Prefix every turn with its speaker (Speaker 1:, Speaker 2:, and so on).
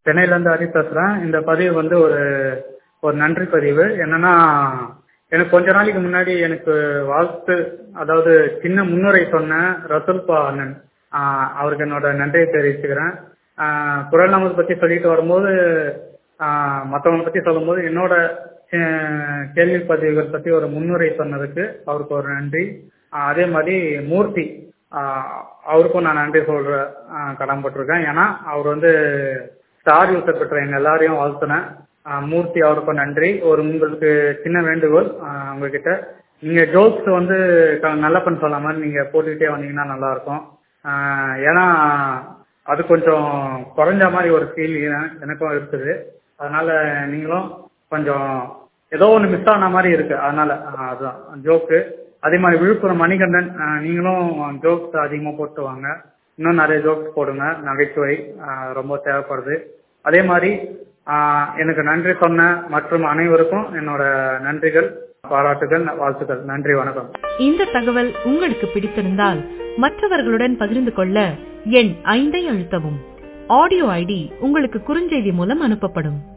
Speaker 1: சென்னையில இருந்து ஹரி பேசுறேன் இந்த பதிவு வந்து ஒரு ஒரு நன்றி பதிவு என்னன்னா எனக்கு கொஞ்ச நாளைக்கு முன்னாடி எனக்கு வாழ்த்து அதாவது சின்ன முன்னுரை சொன்ன ரசூல்பா அண்ணன் ஆஹ் அவருக்கு என்னோட நன்றியை தெரிவிச்சுக்கிறேன் ஆஹ் குரல் நமது பத்தி சொல்லிட்டு வரும்போது ஆஹ் மற்றவங்களை பத்தி சொல்லும்போது என்னோட அஹ், கேள்வி பதிவுகள் பத்தி ஒரு முன்னுரை சொன்னதுக்கு அவருக்கு ஒரு நன்றி ஆஹ் அதே மாதிரி மூர்த்தி ஆஹ் அவருக்கும் நான் நன்றி சொல்ற ஆஹ் கடமைப்பட்டிருக்கேன் ஏன்னா அவர் வந்து ஸ்டார் யூசர் பெற்ற எங்க எல்லாரையும் வாழ்த்துனேன் ஆஹ் மூர்த்தி அவருக்கும் நன்றி ஒரு உங்களுக்கு சின்ன வேண்டுகோள் ஆஹ் உங்ககிட்ட நீங்க ஜோக்ஸ் வந்து க- நல்ல பண்ண சொன்ன மாதிரி நீங்க போட்டுக்கிட்டே வந்தீங்கன்னா நல்லா இருக்கும் ஆஹ் ஏன்னா அது கொஞ்சம் குறைஞ்ச மாதிரி ஒரு ஃபீல் எனக்கும் இருக்குது அதனால நீங்களும் கொஞ்சம் ஏதோ ஒன்று மிஸ் ஆன மாதிரி இருக்கு அதனால ஆஹ் அதுதான் ஜோக்கு அதே மாதிரி விழுப்புரம் மணிகண்டன் ஆஹ் நீங்களும் ஜோக்ஸ் அதிகமாக போட்டு வாங்க இன்னும் நிறைய ஜோக்ஸ் போடுங்க நகைச்சுவை ஆஹ் ரொம்ப தேவைப்படுது அதே மாதிரி ஆஹ் எனக்கு நன்றி சொன்ன மற்றும் அனைவருக்கும் என்னோட நன்றிகள் பாராட்டுகள் வாழ்த்துக்கள் நன்றி வணக்கம்
Speaker 2: இந்த தகவல் உங்களுக்கு பிடித்திருந்தால் மற்றவர்களுடன் பகிர்ந்து கொள்ள எண் ஐந்தை அழுத்தவும் ஆடியோ ஐடி உங்களுக்கு குறுஞ்செய்தி மூலம் அனுப்பப்படும்